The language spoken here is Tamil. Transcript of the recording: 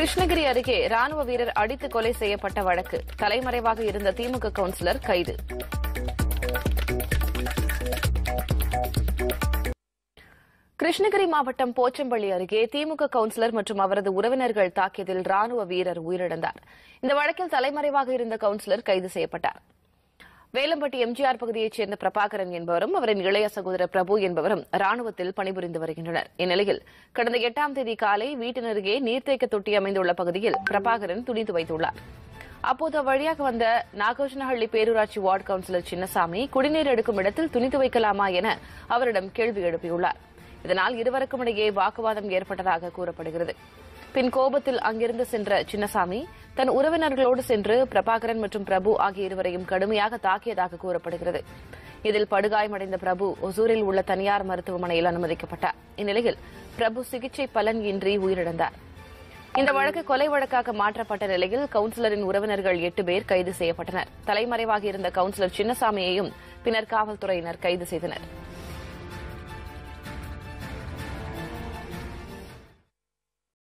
கிருஷ்ணகிரி அருகே ராணுவ வீரர் அடித்து கொலை செய்யப்பட்ட வழக்கு தலைமறைவாக இருந்த திமுக கவுன்சிலர் கைது கிருஷ்ணகிரி மாவட்டம் போச்சம்பள்ளி அருகே திமுக கவுன்சிலர் மற்றும் அவரது உறவினர்கள் தாக்கியதில் ராணுவ வீரர் உயிரிழந்தார் இந்த வழக்கில் தலைமறைவாக இருந்த கவுன்சிலர் கைது செய்யப்பட்டார் வேலம்பட்டி எம்ஜிஆர் பகுதியைச் சேர்ந்த பிரபாகரன் என்பவரும் அவரின் இளைய சகோதரர் பிரபு என்பவரும் ராணுவத்தில் பணிபுரிந்து வருகின்றனர் இந்நிலையில் கடந்த எட்டாம் தேதி காலை வீட்டினருகே நீர்த்தேக்க தொட்டி அமைந்துள்ள பகுதியில் பிரபாகரன் துணி துவைத்துள்ளார் அப்போது அவ்வழியாக வந்த நாகார்ஜுனஹள்ளி பேரூராட்சி வார்டு கவுன்சிலர் சின்னசாமி குடிநீர் எடுக்கும் இடத்தில் துணி துவைக்கலாமா என அவரிடம் கேள்வி எழுப்பியுள்ளார் இதனால் இருவருக்கும் இடையே வாக்குவாதம் ஏற்பட்டதாக கூறப்படுகிறது பின் கோபத்தில் அங்கிருந்து சென்ற சின்னசாமி தன் உறவினர்களோடு சென்று பிரபாகரன் மற்றும் பிரபு ஆகிய இருவரையும் கடுமையாக தாக்கியதாக கூறப்படுகிறது இதில் படுகாயமடைந்த பிரபு ஒசூரில் உள்ள தனியார் மருத்துவமனையில் அனுமதிக்கப்பட்டார் இந்நிலையில் பிரபு சிகிச்சை பலன் இன்றி உயிரிழந்தார் இந்த வழக்கு கொலை வழக்காக மாற்றப்பட்ட நிலையில் கவுன்சிலரின் உறவினர்கள் எட்டு பேர் கைது செய்யப்பட்டனர் தலைமறைவாக இருந்த கவுன்சிலர் சின்னசாமியையும் பின்னர் காவல்துறையினர் கைது செய்தனர்